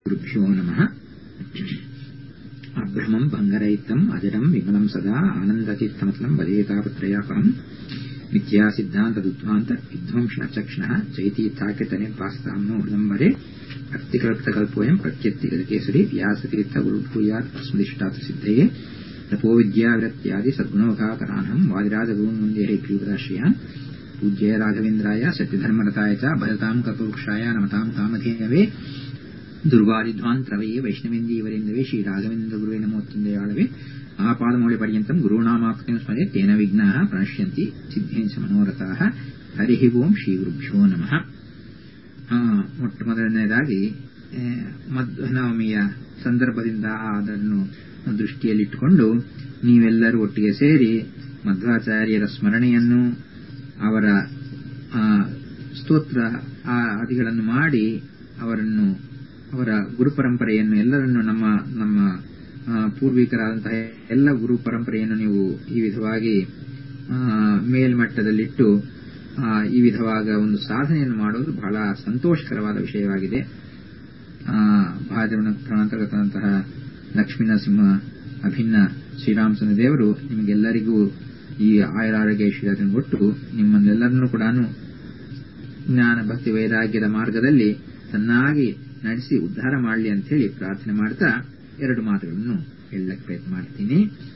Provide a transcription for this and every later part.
गुरुभ्यो नमः अभ्रमम् भङ्गरहितम् अजडम् विमलम् सदा आनन्दचित्तमतलम् वदेतापत्रयापरम् मिथ्यासिद्धान्तदुद्ध्वान्त विध्वंसनचक्षणः चैतीर्थाख्यतनिर्वास्ताम्नो हृदम्बरे भक्तिकल्पितकल्पोऽयम् प्रत्यत्तिगतकेसरी व्यासतीर्थगुरुभूयात् अस्मदिष्टात् सिद्धये तपोविद्याविरत्यादि सद्गुणोघाकरानहम् वादिराजगुरून् वन्दे हरिग्रीवदाश्रयान् पूज्य राघवेन्द्राय सत्यधर्मरताय च भजताम् कल्पवृक्षाय नमताम् कामधेनवे ದುರ್ವಾದಿಧ್ವಾಂತರವೇ ವೈಷ್ಣವೇಂದೀವರೆಂದವೇ ಶ್ರೀ ರಾಘವೇಂದ್ರ ಗುರುವೇ ನಮೋತ್ತಂದಯಾಳವೇ ಆಪಾದಮೌಳಿ ಪರ್ಯಂತಂ ಗುರುನಾಮಾಕ್ತಿಂ ಸ್ಮರೆ ತೇನ ವಿಘ್ನಾಃ ಪ್ರಣಶ್ಯಂತಿ ಸಿದ್ಧೇಂಚ ಮನೋರಥಾಃ ಹರಿ ಓಂ ಶ್ರೀ ಗುರುಭ್ಯೋ ನಮಃ ಮೊಟ್ಟ ಮೊದಲನೇದಾಗಿ ಮಧ್ವನವಮಿಯ ಸಂದರ್ಭದಿಂದ ಅದನ್ನು ದೃಷ್ಟಿಯಲ್ಲಿಟ್ಟುಕೊಂಡು ನೀವೆಲ್ಲರೂ ಒಟ್ಟಿಗೆ ಸೇರಿ ಮಧ್ವಾಚಾರ್ಯರ ಸ್ಮರಣೆಯನ್ನು ಅವರ ಸ್ತೋತ್ರ ಆದಿಗಳನ್ನು ಮಾಡಿ ಅವರನ್ನು ಅವರ ಗುರು ಪರಂಪರೆಯನ್ನು ಎಲ್ಲರನ್ನು ನಮ್ಮ ನಮ್ಮ ಪೂರ್ವಿಕರಾದಂತಹ ಎಲ್ಲ ಗುರು ಪರಂಪರೆಯನ್ನು ನೀವು ಈ ವಿಧವಾಗಿ ಮೇಲ್ಮಟ್ಟದಲ್ಲಿಟ್ಟು ಈ ವಿಧವಾದ ಒಂದು ಸಾಧನೆಯನ್ನು ಮಾಡೋದು ಬಹಳ ಸಂತೋಷಕರವಾದ ವಿಷಯವಾಗಿದೆ ಭಾಜನಂತರ್ಗತಂತಹ ಲಕ್ಷ್ಮೀನರಸಿಂಹ ಅಭಿನ್ನ ಶ್ರೀರಾಮಚಂದ್ರ ದೇವರು ನಿಮಗೆಲ್ಲರಿಗೂ ಈ ಆಯುರಾರೋಗ್ಯ ಶ್ರೀರಾಜನ ಕೊಟ್ಟು ನಿಮ್ಮನ್ನೆಲ್ಲರನ್ನೂ ಕೂಡ ಜ್ಞಾನ ಭಕ್ತಿ ವೈರಾಗ್ಯದ ಮಾರ್ಗದಲ್ಲಿ ಚೆನ್ನಾಗಿ ನಡೆಸಿ ಉದ್ಧಾರ ಮಾಡಲಿ ಅಂತ ಹೇಳಿ ಪ್ರಾರ್ಥನೆ ಮಾಡ್ತಾ ಎರಡು ಮಾತುಗಳನ್ನು ಹೇಳಕ್ಕೆ ಪ್ರಯತ್ನ ಮಾಡ್ತೀನಿ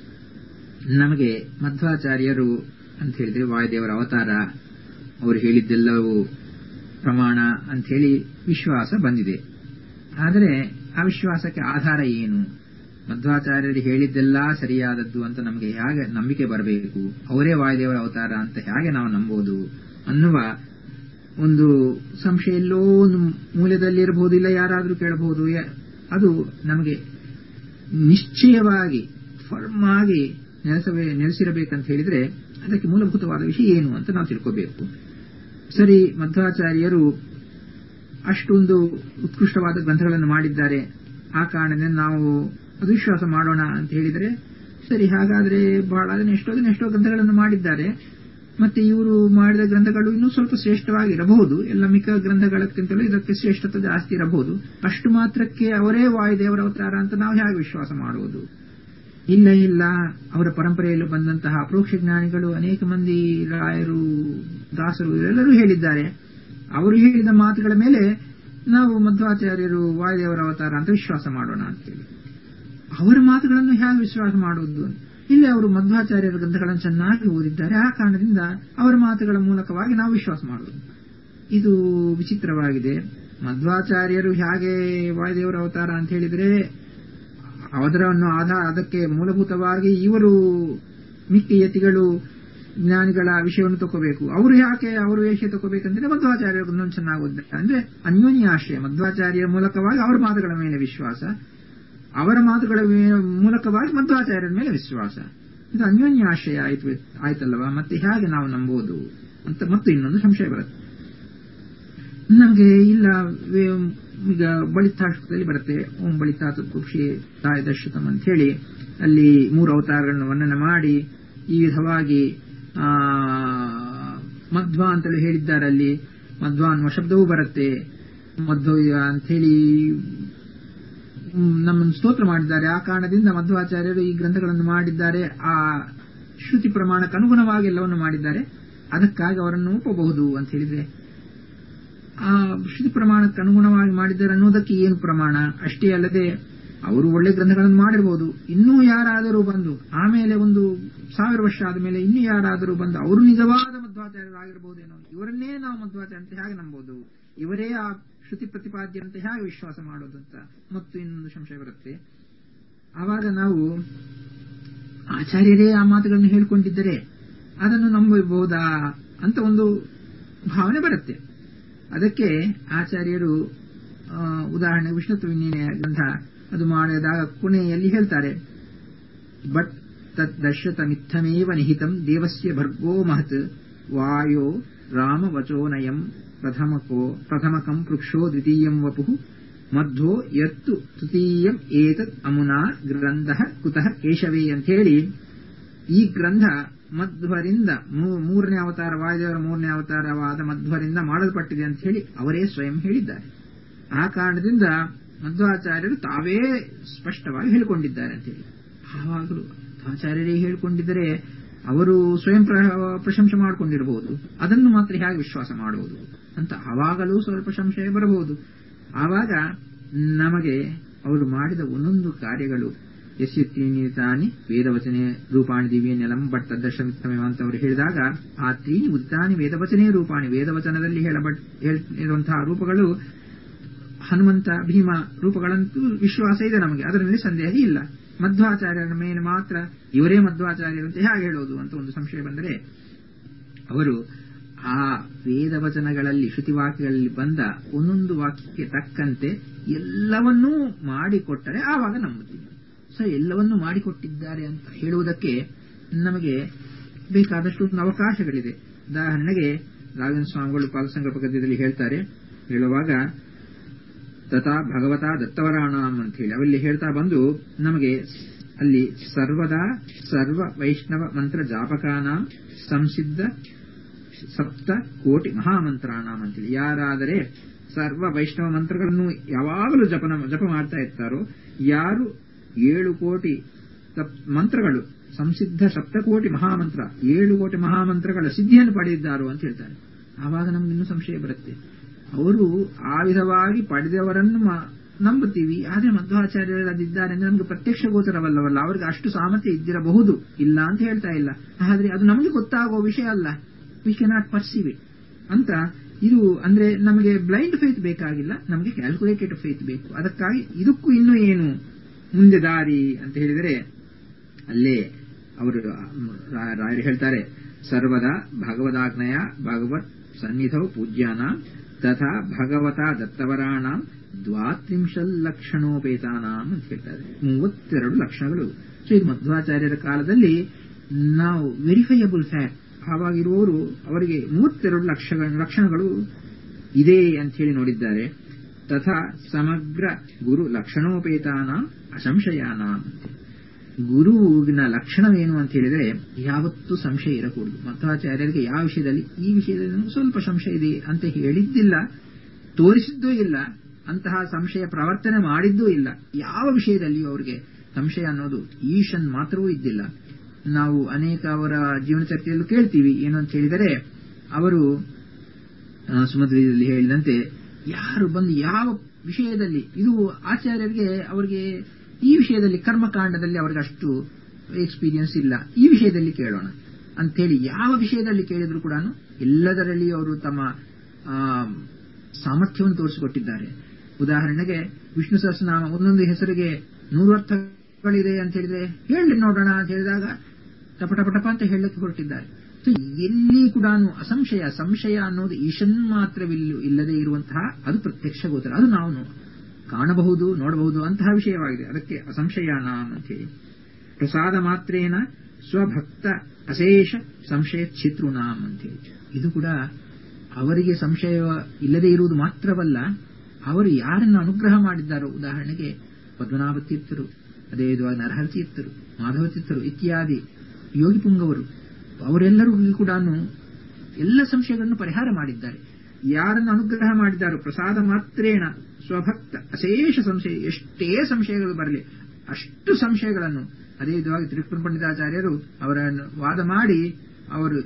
ನಮಗೆ ಮಧ್ವಾಚಾರ್ಯರು ಅಂತ ಹೇಳಿದ್ರೆ ವಾಯುದೇವರ ಅವತಾರ ಅವರು ಹೇಳಿದ್ದೆಲ್ಲವೂ ಪ್ರಮಾಣ ಅಂತ ಹೇಳಿ ವಿಶ್ವಾಸ ಬಂದಿದೆ ಆದರೆ ಆ ವಿಶ್ವಾಸಕ್ಕೆ ಆಧಾರ ಏನು ಮಧ್ವಾಚಾರ್ಯರು ಹೇಳಿದ್ದೆಲ್ಲ ಸರಿಯಾದದ್ದು ಅಂತ ನಮಗೆ ಹೇಗೆ ನಂಬಿಕೆ ಬರಬೇಕು ಅವರೇ ವಾಯುದೇವರ ಅವತಾರ ಅಂತ ಹೇಗೆ ನಾವು ನಂಬೋದು ಅನ್ನುವ ಒಂದು ಸಂಶಯ ಎಲ್ಲೋ ಒಂದು ಮೂಲದಲ್ಲಿರಬಹುದು ಇಲ್ಲ ಯಾರಾದರೂ ಕೇಳಬಹುದು ಅದು ನಮಗೆ ನಿಶ್ಚಯವಾಗಿ ಫರ್ಮ್ ಆಗಿ ನೆಲೆಸಬೇ ನೆಲೆಸಿರಬೇಕಂತ ಹೇಳಿದ್ರೆ ಅದಕ್ಕೆ ಮೂಲಭೂತವಾದ ವಿಷಯ ಏನು ಅಂತ ನಾವು ತಿಳ್ಕೋಬೇಕು ಸರಿ ಮಧ್ವಾಚಾರ್ಯರು ಅಷ್ಟೊಂದು ಉತ್ಕೃಷ್ಟವಾದ ಗ್ರಂಥಗಳನ್ನು ಮಾಡಿದ್ದಾರೆ ಆ ಕಾರಣದಿಂದ ನಾವು ಅವಿಶ್ವಾಸ ಮಾಡೋಣ ಅಂತ ಹೇಳಿದರೆ ಸರಿ ಹಾಗಾದ್ರೆ ಬಹಳ ಅದನ್ನ ಎಷ್ಟೋ ದಿನ ಎಷ್ಟೋ ಗ್ರಂಥಗಳನ್ನು ಮಾಡಿದ್ದಾರೆ ಮತ್ತೆ ಇವರು ಮಾಡಿದ ಗ್ರಂಥಗಳು ಇನ್ನೂ ಸ್ವಲ್ಪ ಶ್ರೇಷ್ಠವಾಗಿರಬಹುದು ಎಲ್ಲ ಮಿಕ್ಕ ಗ್ರಂಥಗಳಕ್ಕಿಂತಲೂ ಇದಕ್ಕೆ ಶ್ರೇಷ್ಠತೆ ಜಾಸ್ತಿ ಇರಬಹುದು ಅಷ್ಟು ಮಾತ್ರಕ್ಕೆ ಅವರೇ ವಾಯುದೇವರ ಅವತಾರ ಅಂತ ನಾವು ಹೇಗೆ ವಿಶ್ವಾಸ ಮಾಡುವುದು ಇಲ್ಲ ಇಲ್ಲ ಅವರ ಪರಂಪರೆಯಲ್ಲಿ ಬಂದಂತಹ ಅಪರೋಕ್ಷ ಜ್ಞಾನಿಗಳು ಅನೇಕ ಮಂದಿ ರಾಯರು ದಾಸರು ಇವರೆಲ್ಲರೂ ಹೇಳಿದ್ದಾರೆ ಅವರು ಹೇಳಿದ ಮಾತುಗಳ ಮೇಲೆ ನಾವು ಮಧ್ವಾಚಾರ್ಯರು ವಾಯುದೇವರ ಅವತಾರ ಅಂತ ವಿಶ್ವಾಸ ಮಾಡೋಣ ಅಂತೇಳಿ ಅವರ ಮಾತುಗಳನ್ನು ಹೇಗೆ ವಿಶ್ವಾಸ ಮಾಡುವುದು ಇಲ್ಲಿ ಅವರು ಮಧ್ವಾಚಾರ್ಯರ ಗ್ರಂಥಗಳನ್ನು ಚೆನ್ನಾಗಿ ಓದಿದ್ದಾರೆ ಆ ಕಾರಣದಿಂದ ಅವರ ಮಾತುಗಳ ಮೂಲಕವಾಗಿ ನಾವು ವಿಶ್ವಾಸ ಮಾಡುವುದು ಇದು ವಿಚಿತ್ರವಾಗಿದೆ ಮಧ್ವಾಚಾರ್ಯರು ಹೇಗೆ ವಾಯುದೇವರ ಅವತಾರ ಅಂತ ಹೇಳಿದರೆ ಅದರನ್ನು ಆಧಾರ ಅದಕ್ಕೆ ಮೂಲಭೂತವಾಗಿ ಇವರು ಮಿಕ್ಕ ಯತಿಗಳು ಜ್ಞಾನಿಗಳ ವಿಷಯವನ್ನು ತಗೋಬೇಕು ಅವರು ಯಾಕೆ ಅವರು ವಿಷಯ ತಗೋಬೇಕಂದ್ರೆ ಮಧ್ವಾಚಾರ್ಯರು ಚೆನ್ನಾಗಿ ಓದಿದ್ದಾರೆ ಅಂದ್ರೆ ಅನ್ಯೋನ್ಯಾಶ್ರಯ ಮಧ್ವಾಚಾರ್ಯರ ಮೂಲಕವಾಗಿ ಅವರ ಮಾತುಗಳ ಮೇಲೆ ವಿಶ್ವಾಸ ಅವರ ಮಾತುಗಳ ಮೂಲಕವಾಗಿ ಮಧ್ವಾಚಾರ್ಯರ ಮೇಲೆ ವಿಶ್ವಾಸ ಇದು ಅನ್ಯೋನ್ಯಾಶ್ರಯ ಆಯ್ತು ಆಯ್ತಲ್ವಾ ಮತ್ತೆ ಹೇಗೆ ನಾವು ನಂಬೋದು ಅಂತ ಮತ್ತು ಇನ್ನೊಂದು ಸಂಶಯ ಬರುತ್ತೆ ನಮಗೆ ಇಲ್ಲ ಈಗ ಬಳಿತಾಷ್ಟದಲ್ಲಿ ಬರುತ್ತೆ ಓಂ ಬಳಿತಾತ ಖುಷಿ ತಾಯ ದರ್ಶತಂ ಅಂತ ಹೇಳಿ ಅಲ್ಲಿ ಮೂರು ಅವತಾರಗಳನ್ನು ವರ್ಣನೆ ಮಾಡಿ ಈ ವಿಧವಾಗಿ ಆ ಮಧ್ವ ಅಂತೇಳಿ ಹೇಳಿದ್ದಾರೆ ಅಲ್ಲಿ ಮಧ್ವ ಅನ್ನುವ ಶಬ್ದವೂ ಬರುತ್ತೆ ಮಧ್ವ ಅಂತ ಹೇಳಿ ನಮ್ಮನ್ನು ಸ್ತೋತ್ರ ಮಾಡಿದ್ದಾರೆ ಆ ಕಾರಣದಿಂದ ಮಧ್ವಾಚಾರ್ಯರು ಈ ಗ್ರಂಥಗಳನ್ನು ಮಾಡಿದ್ದಾರೆ ಆ ಶ್ರುತಿ ಪ್ರಮಾಣಕ್ಕೆ ಅನುಗುಣವಾಗಿ ಎಲ್ಲವನ್ನು ಮಾಡಿದ್ದಾರೆ ಅದಕ್ಕಾಗಿ ಅವರನ್ನು ಒಪ್ಪಬಹುದು ಅಂತ ಹೇಳಿದ್ರೆ ಆ ಶ್ರುತಿ ಪ್ರಮಾಣಕ್ಕೆ ಅನುಗುಣವಾಗಿ ಮಾಡಿದ್ದಾರೆ ಅನ್ನೋದಕ್ಕೆ ಏನು ಪ್ರಮಾಣ ಅಷ್ಟೇ ಅಲ್ಲದೆ ಅವರು ಒಳ್ಳೆ ಗ್ರಂಥಗಳನ್ನು ಮಾಡಿರಬಹುದು ಇನ್ನೂ ಯಾರಾದರೂ ಬಂದು ಆಮೇಲೆ ಒಂದು ಸಾವಿರ ವರ್ಷ ಆದ ಮೇಲೆ ಇನ್ನೂ ಯಾರಾದರೂ ಬಂದು ಅವರು ನಿಜವಾದ ಮಧ್ವಾಚಾರ್ಯರಾಗಿರಬಹುದೇನೋ ಇವರನ್ನೇ ನಾವು ಮಧ್ವಾಚಾರ್ಯ ಅಂತ ಹೇಗೆ ನಂಬೋದು ಇವರೇ ಆ ಶ್ರುತಿ ಪ್ರತಿಪಾದ್ಯಂತೆ ಹೇಗೆ ವಿಶ್ವಾಸ ಮಾಡೋದು ಅಂತ ಮತ್ತು ಇನ್ನೊಂದು ಸಂಶಯ ಬರುತ್ತೆ ಆವಾಗ ನಾವು ಆಚಾರ್ಯರೇ ಆ ಮಾತುಗಳನ್ನು ಹೇಳಿಕೊಂಡಿದ್ದರೆ ಅದನ್ನು ನಂಬಬಹುದಾ ಅಂತ ಒಂದು ಭಾವನೆ ಬರುತ್ತೆ ಅದಕ್ಕೆ ಆಚಾರ್ಯರು ಉದಾಹರಣೆ ವಿಷ್ಣುತ್ವ ವಿನ್ಯಾಯ ಗ್ರಂಥ ಅದು ಮಾಡಿದಾಗ ಕೊನೆಯಲ್ಲಿ ಹೇಳ್ತಾರೆ ಬಟ್ ತತ್ ದರ್ಶತ ಮಿಥಮೇವ ನಿಹಿತಂ ದೇವಸ್ಯ ಭರ್ಗೋ ಮಹತ್ ವಾಯೋ ರಾಮ ವಚೋನಯಂ ಪ್ರಥಮಕೋ ಪ್ರಥಮಕಂ ಪೃಕ್ಷೋ ದ್ವಿತೀಯಂ ವಪು ಮಧ್ವೋ ಯತ್ತು ತೃತೀಯಂ ಏತತ್ ಅಮುನಾ ಗ್ರಂಥ ಕುತಃ ಕೇಶವೇ ಅಂತ ಹೇಳಿ ಈ ಗ್ರಂಥ ಮಧ್ವರಿಂದ ಮೂರನೇ ಅವತಾರ ವಾಯುದೇವರ ಮೂರನೇ ಅವತಾರವಾದ ಮಧ್ವರಿಂದ ಮಾಡಲ್ಪಟ್ಟಿದೆ ಅಂತ ಹೇಳಿ ಅವರೇ ಸ್ವಯಂ ಹೇಳಿದ್ದಾರೆ ಆ ಕಾರಣದಿಂದ ಮಧ್ವಾಚಾರ್ಯರು ತಾವೇ ಸ್ಪಷ್ಟವಾಗಿ ಹೇಳಿಕೊಂಡಿದ್ದಾರೆ ಅಂತೇಳಿ ಆವಾಗಲೂ ಆಚಾರ್ಯರೇ ಹೇಳಿಕೊಂಡಿದ್ದರೆ ಅವರು ಸ್ವಯಂ ಪ್ರಶಂಸೆ ಮಾಡಿಕೊಂಡಿರಬಹುದು ಅದನ್ನು ಮಾತ್ರ ಹೇಗೆ ವಿಶ್ವಾಸ ಮಾಡುವುದು ಅಂತ ಆವಾಗಲೂ ಸ್ವಲ್ಪ ಸಂಶಯ ಬರಬಹುದು ಆವಾಗ ನಮಗೆ ಅವರು ಮಾಡಿದ ಒಂದೊಂದು ಕಾರ್ಯಗಳು ಯಸ್ಯತ್ರೀನಿ ತಾನಿ ವೇದವಚನೆ ರೂಪಾಣಿ ದಿವ್ಯನೆಲಂ ಬಟ್ ತದ್ದರ್ಶನತ್ತಮೇವ ಅಂತ ಅವರು ಹೇಳಿದಾಗ ಆ ತ್ರೀನಿ ಉದ್ದಾನಿ ವೇದವಚನೇ ರೂಪಾಣಿ ವೇದವಚನದಲ್ಲಿ ಹೇಳಬಟ್ ಹೇಳಿರುವಂತಹ ರೂಪಗಳು ಹನುಮಂತ ಭೀಮ ರೂಪಗಳಂತೂ ವಿಶ್ವಾಸ ಇದೆ ನಮಗೆ ಅದರಲ್ಲಿ ಸಂದೇಹ ಇಲ್ಲ ಮಧ್ವಾಚಾರ್ಯರ ಮೇಲೆ ಮಾತ್ರ ಇವರೇ ಮಧ್ವಾಚಾರ್ಯರು ಅಂತ ಹೇಗೆ ಹೇಳೋದು ಅಂತ ಒಂದು ಸಂಶಯ ಬಂದರೆ ಅವರು ಆ ವೇದವಚನಗಳಲ್ಲಿ ಶ್ರುತಿವಾಕ್ಯಗಳಲ್ಲಿ ಬಂದ ಒಂದೊಂದು ವಾಕ್ಯಕ್ಕೆ ತಕ್ಕಂತೆ ಎಲ್ಲವನ್ನೂ ಮಾಡಿಕೊಟ್ಟರೆ ಆವಾಗ ನಂಬುತ್ತೀವಿ ಸೊ ಎಲ್ಲವನ್ನೂ ಮಾಡಿಕೊಟ್ಟಿದ್ದಾರೆ ಅಂತ ಹೇಳುವುದಕ್ಕೆ ನಮಗೆ ಬೇಕಾದಷ್ಟು ಅವಕಾಶಗಳಿದೆ ಉದಾಹರಣೆಗೆ ರಾಘವೇಂದ್ರ ಸ್ವಾಮಿಗಳು ಪಾದಸಂಕಲ್ಪ ಗದ್ಯದಲ್ಲಿ ಹೇಳ್ತಾರೆ ಹೇಳುವಾಗ ತಥಾ ಭಗವತ ದತ್ತವರಾಣಾಂ ಅಂತ ಹೇಳಿ ಅವಲ್ಲಿ ಹೇಳ್ತಾ ಬಂದು ನಮಗೆ ಅಲ್ಲಿ ಸರ್ವದಾ ಸರ್ವ ವೈಷ್ಣವ ಮಂತ್ರ ಜಾಪಕಾನ ಸಂಸಿದ್ಧ ಸಪ್ತ ಕೋಟಿ ಮಹಾಮಂತ್ರಾಣಾಂ ಅಂತೇಳಿ ಯಾರಾದರೆ ಸರ್ವ ವೈಷ್ಣವ ಮಂತ್ರಗಳನ್ನು ಯಾವಾಗಲೂ ಜಪನ ಜಪ ಮಾಡ್ತಾ ಇರ್ತಾರೋ ಯಾರು ಏಳು ಕೋಟಿ ಮಂತ್ರಗಳು ಸಂಸಿದ್ಧ ಸಪ್ತಕೋಟಿ ಮಹಾಮಂತ್ರ ಏಳು ಕೋಟಿ ಮಹಾಮಂತ್ರಗಳ ಸಿದ್ಧಿಯನ್ನು ಪಡೆದಿದ್ದಾರೋ ಅಂತ ಹೇಳ್ತಾರೆ ಆವಾಗ ನಮ್ಗೆ ಇನ್ನೂ ಸಂಶಯ ಬರುತ್ತೆ ಅವರು ಆ ವಿಧವಾಗಿ ಪಡೆದವರನ್ನು ನಂಬುತ್ತೀವಿ ಆದ್ರೆ ಮಧ್ವಾಚಾರ್ಯರು ಅದಿದ್ದಾರೆ ಅಂದ್ರೆ ನಮ್ಗೆ ಪ್ರತ್ಯಕ್ಷ ಗೋಚರವಲ್ಲವಲ್ಲ ಅವ್ರಿಗೆ ಅಷ್ಟು ಸಾಮರ್ಥ್ಯ ಇದ್ದಿರಬಹುದು ಇಲ್ಲ ಅಂತ ಹೇಳ್ತಾ ಇಲ್ಲ ಆದ್ರೆ ಅದು ನಮಗೆ ಗೊತ್ತಾಗುವ ವಿಷಯ ಅಲ್ಲ ವಿ ಕೆನಾಟ್ ಪರ್ಸೀವ್ ಇಟ್ ಅಂತ ಇದು ಅಂದ್ರೆ ನಮಗೆ ಬ್ಲೈಂಡ್ ಫೇತ್ ಬೇಕಾಗಿಲ್ಲ ನಮಗೆ ಕ್ಯಾಲ್ಕುಲೇಟೆಡ್ ಫೇತ್ ಬೇಕು ಅದಕ್ಕಾಗಿ ಇದಕ್ಕೂ ಇನ್ನೂ ಏನು ಮುಂದೆ ದಾರಿ ಅಂತ ಹೇಳಿದರೆ ಅಲ್ಲೇ ಅವರು ರಾಯರು ಹೇಳ್ತಾರೆ ಸರ್ವದಾ ಭಗವದಾಜ್ಞೆಯ ಭಗವತ್ ಸನ್ನಿಧೌ ಪೂಜ್ಯಾನ ತಥಾ ಭಗವತ ದತ್ತವರಾಣ ದ್ವಾತ್ರಿಂಶಲ್ ಲಕ್ಷಣೋಪೇತಾನಾಂ ಅಂತ ಹೇಳ್ತಾರೆ ಮೂವತ್ತೆರಡು ಲಕ್ಷಣಗಳು ಸೊ ಇದು ಮಧ್ವಾಚಾರ್ಯರ ಕಾಲದಲ್ಲಿ ನಾವು ವೆರಿಫೈಯಬಲ್ ಫ್ಯಾಕ್ಟ್ ಆವಾಗಿರುವವರು ಅವರಿಗೆ ಮೂವತ್ತೆರಡು ಲಕ್ಷ ಲಕ್ಷಣಗಳು ಇದೆ ಅಂತ ಹೇಳಿ ನೋಡಿದ್ದಾರೆ ತಥಾ ಸಮಗ್ರ ಗುರು ಲಕ್ಷಣೋಪೇತಾನ ಅಸಂಶಯಾನ ಗುರುವಿನ ಲಕ್ಷಣವೇನು ಅಂತ ಹೇಳಿದರೆ ಯಾವತ್ತೂ ಸಂಶಯ ಇರಕೂಡದು ಮಧ್ವಾಚಾರ್ಯರಿಗೆ ಯಾವ ವಿಷಯದಲ್ಲಿ ಈ ವಿಷಯದಲ್ಲಿ ಸ್ವಲ್ಪ ಸಂಶಯ ಇದೆ ಅಂತ ಹೇಳಿದ್ದಿಲ್ಲ ತೋರಿಸಿದ್ದೂ ಇಲ್ಲ ಅಂತಹ ಸಂಶಯ ಪ್ರವರ್ತನೆ ಮಾಡಿದ್ದೂ ಇಲ್ಲ ಯಾವ ವಿಷಯದಲ್ಲಿಯೂ ಅವರಿಗೆ ಸಂಶಯ ಅನ್ನೋದು ಈಶನ್ ಮಾತ್ರವೂ ಇದ್ದಿಲ್ಲ ನಾವು ಅನೇಕ ಅವರ ಜೀವನ ಚರ್ಚೆಯಲ್ಲೂ ಕೇಳ್ತೀವಿ ಏನು ಅಂತ ಹೇಳಿದರೆ ಅವರು ಸುಮಧ್ವದಲ್ಲಿ ಹೇಳಿದಂತೆ ಯಾರು ಬಂದು ಯಾವ ವಿಷಯದಲ್ಲಿ ಇದು ಆಚಾರ್ಯರಿಗೆ ಅವರಿಗೆ ಈ ವಿಷಯದಲ್ಲಿ ಕರ್ಮಕಾಂಡದಲ್ಲಿ ಅವರಿಗೆ ಅಷ್ಟು ಎಕ್ಸ್ಪೀರಿಯನ್ಸ್ ಇಲ್ಲ ಈ ವಿಷಯದಲ್ಲಿ ಕೇಳೋಣ ಅಂತೇಳಿ ಯಾವ ವಿಷಯದಲ್ಲಿ ಕೇಳಿದ್ರು ಕೂಡ ಎಲ್ಲದರಲ್ಲಿ ಅವರು ತಮ್ಮ ಸಾಮರ್ಥ್ಯವನ್ನು ತೋರಿಸಿಕೊಟ್ಟಿದ್ದಾರೆ ಉದಾಹರಣೆಗೆ ವಿಷ್ಣು ಸಹಸ್ರನಾಮ ಒಂದೊಂದು ಹೆಸರಿಗೆ ನೂರು ಅರ್ಥಗಳಿದೆ ಅಂತ ಹೇಳಿದ್ರೆ ಹೇಳಿ ನೋಡೋಣ ಅಂತ ಹೇಳಿದಾಗ ಟಪಟಪಟಪ ಅಂತ ಹೇಳಲಿಕ್ಕೆ ಹೊರಟಿದ್ದಾರೆ ಎಲ್ಲಿ ಕೂಡ ಅಸಂಶಯ ಸಂಶಯ ಅನ್ನೋದು ಈಶನ್ ಮಾತ್ರವಿಲ್ಲ ಇಲ್ಲದೆ ಇರುವಂತಹ ಅದು ಪ್ರತ್ಯಕ್ಷ ಗೋಚರ ಅದು ನಾವು ಕಾಣಬಹುದು ನೋಡಬಹುದು ಅಂತಹ ವಿಷಯವಾಗಿದೆ ಅದಕ್ಕೆ ಅಸಂಶಯಾನ ಅಂತೇಳಿ ಪ್ರಸಾದ ಮಾತ್ರೇನ ಸ್ವಭಕ್ತ ಅಶೇಷ ಸಂಶಯ ಚಿತ್ರುನಾಮ್ ಅಂತೇಳಿ ಇದು ಕೂಡ ಅವರಿಗೆ ಸಂಶಯ ಇಲ್ಲದೆ ಇರುವುದು ಮಾತ್ರವಲ್ಲ ಅವರು ಯಾರನ್ನು ಅನುಗ್ರಹ ಮಾಡಿದ್ದಾರೋ ಉದಾಹರಣೆಗೆ ಪದ್ಮನಾಭ ತೀರ್ಥರು ಅದೇ ವಿಧವಾಗಿ ನರಹರ ತೀರ್ಥರು ಮಾಧವ ತೀರ್ಥರು ಇತ್ಯಾದಿ ಯೋಗಿ ಪುಂಗವರು ಅವರೆಲ್ಲರಿಗೂ ಕೂಡ ಎಲ್ಲ ಸಂಶಯಗಳನ್ನು ಪರಿಹಾರ ಮಾಡಿದ್ದಾರೆ ಯಾರನ್ನು ಅನುಗ್ರಹ ಮಾಡಿದ್ದಾರೋ ಪ್ರಸಾದ ಮಾತ್ರೇಣ ಸ್ವಭಕ್ತ ಅಶೇಷ ಸಂಶಯ ಎಷ್ಟೇ ಸಂಶಯಗಳು ಬರಲಿ ಅಷ್ಟು ಸಂಶಯಗಳನ್ನು ಅದೇ ವಿಧವಾಗಿ ತ್ರಿಪುರ ಪಂಡಿತಾಚಾರ್ಯರು ಅವರನ್ನು ವಾದ ಮಾಡಿ ಅವರು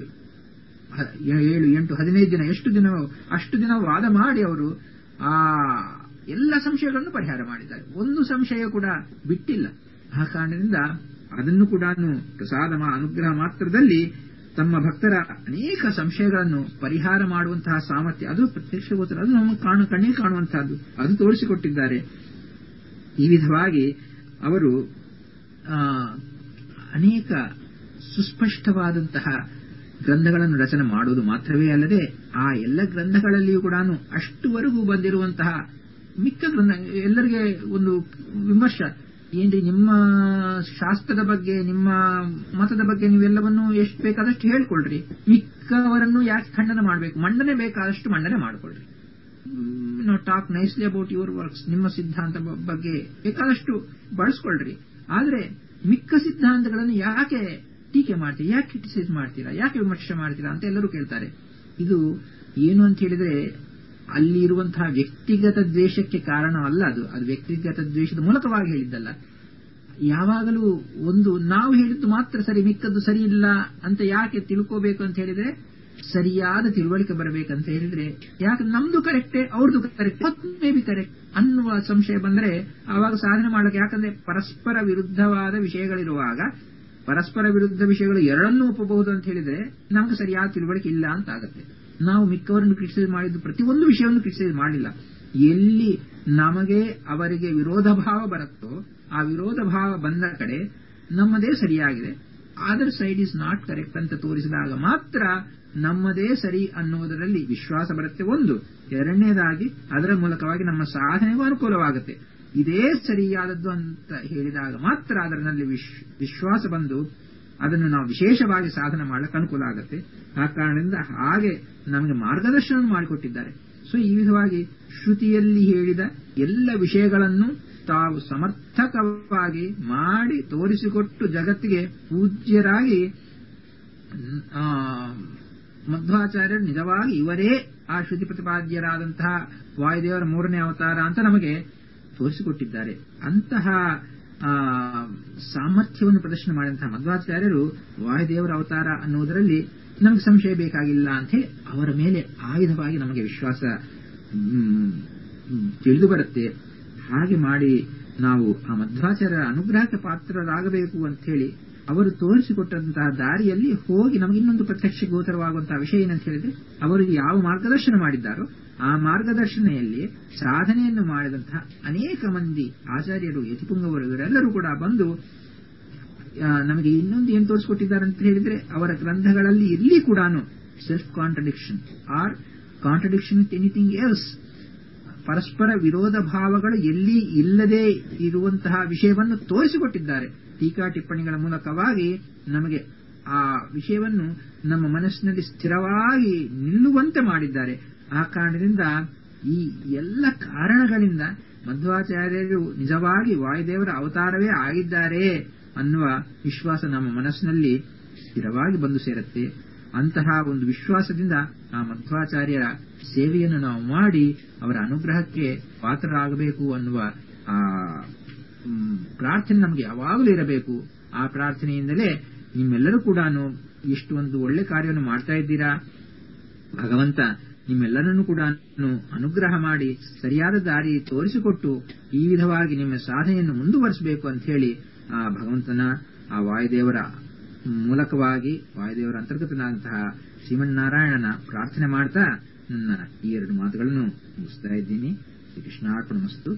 ಏಳು ಎಂಟು ಹದಿನೈದು ದಿನ ಎಷ್ಟು ದಿನ ಅಷ್ಟು ದಿನ ವಾದ ಮಾಡಿ ಅವರು ಆ ಎಲ್ಲ ಸಂಶಯಗಳನ್ನು ಪರಿಹಾರ ಮಾಡಿದ್ದಾರೆ ಒಂದು ಸಂಶಯ ಕೂಡ ಬಿಟ್ಟಿಲ್ಲ ಆ ಕಾರಣದಿಂದ ಅದನ್ನು ಕೂಡ ಪ್ರಸಾದ ಅನುಗ್ರಹ ಮಾತ್ರದಲ್ಲಿ ತಮ್ಮ ಭಕ್ತರ ಅನೇಕ ಸಂಶಯಗಳನ್ನು ಪರಿಹಾರ ಮಾಡುವಂತಹ ಸಾಮರ್ಥ್ಯ ಅದು ಪ್ರತ್ಯಕ್ಷ ಗೋಚರ ಅದು ನಮ್ಮ ಕಾಣು ಕಣ್ಣಿಗೆ ಕಾಣುವಂತಹದ್ದು ಅದು ತೋರಿಸಿಕೊಟ್ಟಿದ್ದಾರೆ ಈ ವಿಧವಾಗಿ ಅವರು ಅನೇಕ ಸುಸ್ಪಷ್ಟವಾದಂತಹ ಗ್ರಂಥಗಳನ್ನು ರಚನೆ ಮಾಡುವುದು ಮಾತ್ರವೇ ಅಲ್ಲದೆ ಆ ಎಲ್ಲ ಗ್ರಂಥಗಳಲ್ಲಿಯೂ ಕೂಡ ಅಷ್ಟುವರೆಗೂ ಬಂದಿರುವಂತಹ ಮಿಕ್ಕ ಗ್ರಂಥ ಎಲ್ಲರಿಗೆ ಒಂದು ವಿಮರ್ಶ ಏನ್ರಿ ನಿಮ್ಮ ಶಾಸ್ತ್ರದ ಬಗ್ಗೆ ನಿಮ್ಮ ಮತದ ಬಗ್ಗೆ ನೀವೆಲ್ಲವನ್ನೂ ಎಷ್ಟು ಬೇಕಾದಷ್ಟು ಹೇಳ್ಕೊಳ್ರಿ ಮಿಕ್ಕವರನ್ನು ಯಾಕೆ ಖಂಡನೆ ಮಾಡಬೇಕು ಮಂಡನೆ ಬೇಕಾದಷ್ಟು ಮಂಡನೆ ಮಾಡಿಕೊಳ್ರಿ talk nicely about your works ನಿಮ್ಮ ಸಿದ್ಧಾಂತ ಬಗ್ಗೆ ಬೇಕಾದಷ್ಟು ಬಳಸ್ಕೊಳ್ರಿ ಆದ್ರೆ ಮಿಕ್ಕ ಸಿದ್ಧಾಂತಗಳನ್ನು ಯಾಕೆ ಟೀಕೆ ಮಾಡ್ತೀರಾ ಯಾಕೆ ಕ್ರಿಟಿಸೈಸ್ ಮಾಡ್ತೀರಾ ಯಾಕೆ ವಿಮರ್ಶೆ ಮಾಡ್ತೀರಾ ಅಂತ ಎಲ್ಲರೂ ಕೇಳ್ತಾರೆ ಇದು ಏನು ಅಂತ ಹೇಳಿದ್ರೆ ಅಲ್ಲಿ ಇರುವಂತಹ ವ್ಯಕ್ತಿಗತ ದ್ವೇಷಕ್ಕೆ ಕಾರಣವಲ್ಲ ಅದು ಅದು ವ್ಯಕ್ತಿಗತ ದ್ವೇಷದ ಮೂಲಕವಾಗಿ ಹೇಳಿದ್ದಲ್ಲ ಯಾವಾಗಲೂ ಒಂದು ನಾವು ಹೇಳಿದ್ದು ಮಾತ್ರ ಸರಿ ಮಿಕ್ಕದ್ದು ಸರಿ ಇಲ್ಲ ಅಂತ ಯಾಕೆ ತಿಳ್ಕೋಬೇಕು ಅಂತ ಹೇಳಿದ್ರೆ ಸರಿಯಾದ ತಿಳುವಳಿಕೆ ಬರಬೇಕಂತ ಹೇಳಿದ್ರೆ ಯಾಕೆ ನಮ್ದು ಕರೆಕ್ಟೇ ಅವ್ರದ್ದು ಕರೆಕ್ಟ್ ಮೇ ಬಿ ಕರೆಕ್ಟ್ ಅನ್ನುವ ಸಂಶಯ ಬಂದ್ರೆ ಆವಾಗ ಸಾಧನೆ ಮಾಡಕ್ಕೆ ಯಾಕಂದ್ರೆ ಪರಸ್ಪರ ವಿರುದ್ಧವಾದ ವಿಷಯಗಳಿರುವಾಗ ಪರಸ್ಪರ ವಿರುದ್ಧ ವಿಷಯಗಳು ಎರಡನ್ನೂ ಒಪ್ಪಬಹುದು ಅಂತ ಹೇಳಿದ್ರೆ ನಮ್ಗೆ ಸರಿಯಾದ ತಿಳುವಳಿಕೆ ಇಲ್ಲ ಅಂತ ಆಗುತ್ತೆ ನಾವು ಮಿಕ್ಕವರನ್ನು ಕ್ರಿಟಿಸೈಸ್ ಮಾಡಿದ್ದು ಪ್ರತಿಯೊಂದು ವಿಷಯವನ್ನು ಕ್ರಿಟಿಸೈಸ್ ಮಾಡಿಲ್ಲ ಎಲ್ಲಿ ನಮಗೆ ಅವರಿಗೆ ವಿರೋಧ ಭಾವ ಬರುತ್ತೋ ಆ ವಿರೋಧ ಭಾವ ಬಂದ ಕಡೆ ನಮ್ಮದೇ ಸರಿಯಾಗಿದೆ other side is not correct ಅಂತ ತೋರಿಸಿದಾಗ ಮಾತ್ರ ನಮ್ಮದೇ ಸರಿ ಅನ್ನುವುದರಲ್ಲಿ ವಿಶ್ವಾಸ ಬರುತ್ತೆ ಒಂದು ಎರಡನೇದಾಗಿ ಅದರ ಮೂಲಕವಾಗಿ ನಮ್ಮ ಸಾಧನೆಗೂ ಅನುಕೂಲವಾಗುತ್ತೆ ಇದೇ ಸರಿಯಾದದ್ದು ಅಂತ ಹೇಳಿದಾಗ ಮಾತ್ರ ಅದರಲ್ಲಿ ವಿಶ್ವಾಸ ಬಂದು ಅದನ್ನು ನಾವು ವಿಶೇಷವಾಗಿ ಸಾಧನೆ ಮಾಡಲಿಕ್ಕೆ ಅನುಕೂಲ ಆಗುತ್ತೆ ಆ ಕಾರಣದಿಂದ ಹಾಗೆ ನಮಗೆ ಮಾರ್ಗದರ್ಶನ ಮಾಡಿಕೊಟ್ಟಿದ್ದಾರೆ ಸೊ ಈ ವಿಧವಾಗಿ ಶ್ರುತಿಯಲ್ಲಿ ಹೇಳಿದ ಎಲ್ಲ ವಿಷಯಗಳನ್ನು ತಾವು ಸಮರ್ಥಕವಾಗಿ ಮಾಡಿ ತೋರಿಸಿಕೊಟ್ಟು ಜಗತ್ತಿಗೆ ಪೂಜ್ಯರಾಗಿ ಮಧ್ವಾಚಾರ್ಯರು ನಿಜವಾಗಿ ಇವರೇ ಆ ಶ್ರುತಿ ಪ್ರತಿಪಾದ್ಯರಾದಂತಹ ವಾಯುದೇವರ ಮೂರನೇ ಅವತಾರ ಅಂತ ನಮಗೆ ತೋರಿಸಿಕೊಟ್ಟಿದ್ದಾರೆ ಅಂತಹ ಸಾಮರ್ಥ್ಯವನ್ನು ಪ್ರದರ್ಶನ ಮಾಡಿದಂತಹ ಮಧ್ವಾಚಾರ್ಯರು ವಾಯುದೇವರ ಅವತಾರ ಅನ್ನುವುದರಲ್ಲಿ ನಮಗೆ ಸಂಶಯ ಬೇಕಾಗಿಲ್ಲ ಅಂತ ಹೇಳಿ ಅವರ ಮೇಲೆ ಆಯುಧವಾಗಿ ನಮಗೆ ವಿಶ್ವಾಸ ತಿಳಿದು ಬರುತ್ತೆ ಹಾಗೆ ಮಾಡಿ ನಾವು ಆ ಮಧ್ವಾಚಾರ್ಯರ ಅನುಗ್ರಹಕ್ಕೆ ಪಾತ್ರರಾಗಬೇಕು ಅಂತ ಹೇಳಿ ಅವರು ತೋರಿಸಿಕೊಟ್ಟಂತಹ ದಾರಿಯಲ್ಲಿ ಹೋಗಿ ನಮಗೆ ಇನ್ನೊಂದು ಪ್ರತ್ಯಕ್ಷ ಗೋಚರವಾಗುವಂತಹ ವಿಷಯ ಏನಂತ ಹೇಳಿದ್ರೆ ಅವರು ಯಾವ ಮಾರ್ಗದರ್ಶನ ಮಾಡಿದ್ದಾರೋ ಆ ಮಾರ್ಗದರ್ಶನೆಯಲ್ಲಿ ಸಾಧನೆಯನ್ನು ಮಾಡಿದಂತಹ ಅನೇಕ ಮಂದಿ ಆಚಾರ್ಯರು ಯತಿಪುಂಗವರು ಇವರೆಲ್ಲರೂ ಕೂಡ ಬಂದು ನಮಗೆ ಇನ್ನೊಂದು ಏನು ತೋರಿಸಿಕೊಟ್ಟಿದ್ದಾರೆ ಅಂತ ಹೇಳಿದ್ರೆ ಅವರ ಗ್ರಂಥಗಳಲ್ಲಿ ಇಲ್ಲಿ ಕೂಡ self contradiction or contradiction with anything else ಪರಸ್ಪರ ವಿರೋಧ ಭಾವಗಳು ಎಲ್ಲಿ ಇಲ್ಲದೆ ಇರುವಂತಹ ವಿಷಯವನ್ನು ತೋರಿಸಿಕೊಟ್ಟಿದ್ದಾರೆ ಟೀಕಾ ಟಿಪ್ಪಣಿಗಳ ಮೂಲಕವಾಗಿ ನಮಗೆ ಆ ವಿಷಯವನ್ನು ನಮ್ಮ ಮನಸ್ಸಿನಲ್ಲಿ ಸ್ಥಿರವಾಗಿ ನಿಲ್ಲುವಂತೆ ಮಾಡಿದ್ದಾರೆ ಆ ಕಾರಣದಿಂದ ಈ ಎಲ್ಲ ಕಾರಣಗಳಿಂದ ಮಧ್ವಾಚಾರ್ಯರು ನಿಜವಾಗಿ ವಾಯುದೇವರ ಅವತಾರವೇ ಆಗಿದ್ದಾರೆ ಅನ್ನುವ ವಿಶ್ವಾಸ ನಮ್ಮ ಮನಸ್ಸಿನಲ್ಲಿ ಸ್ಥಿರವಾಗಿ ಬಂದು ಸೇರುತ್ತೆ ಅಂತಹ ಒಂದು ವಿಶ್ವಾಸದಿಂದ ಆ ಮಧ್ವಾಚಾರ್ಯರ ಸೇವೆಯನ್ನು ನಾವು ಮಾಡಿ ಅವರ ಅನುಗ್ರಹಕ್ಕೆ ಪಾತ್ರರಾಗಬೇಕು ಅನ್ನುವ ಆ ಪ್ರಾರ್ಥನೆ ನಮಗೆ ಯಾವಾಗಲೂ ಇರಬೇಕು ಆ ಪ್ರಾರ್ಥನೆಯಿಂದಲೇ ನಿಮ್ಮೆಲ್ಲರೂ ಕೂಡ ಇಷ್ಟು ಒಂದು ಒಳ್ಳೆ ಕಾರ್ಯವನ್ನು ಮಾಡ್ತಾ ಇದ್ದೀರಾ ಭಗವಂತ ನಿಮ್ಮೆಲ್ಲರನ್ನೂ ಕೂಡ ಅನುಗ್ರಹ ಮಾಡಿ ಸರಿಯಾದ ದಾರಿ ತೋರಿಸಿಕೊಟ್ಟು ಈ ವಿಧವಾಗಿ ನಿಮ್ಮ ಸಾಧನೆಯನ್ನು ಮುಂದುವರಿಸಬೇಕು ಅಂತ ಹೇಳಿ ಆ ಭಗವಂತನ ಆ ವಾಯುದೇವರ ಮೂಲಕವಾಗಿ ವಾಯುದೇವರ ಅಂತರ್ಗತನಾದಂತಹ ಶ್ರೀಮನ್ನಾರಾಯಣನ ಪ್ರಾರ್ಥನೆ ಮಾಡ್ತಾ ನನ್ನ ಈ ಎರಡು ಮಾತುಗಳನ್ನು ಮುಗಿಸ್ತಾ ಇದ್ದೀನಿ ಶ್ರೀ ಕೃಷ್ಣಾರ್ಪಣ ಮಸ್ತು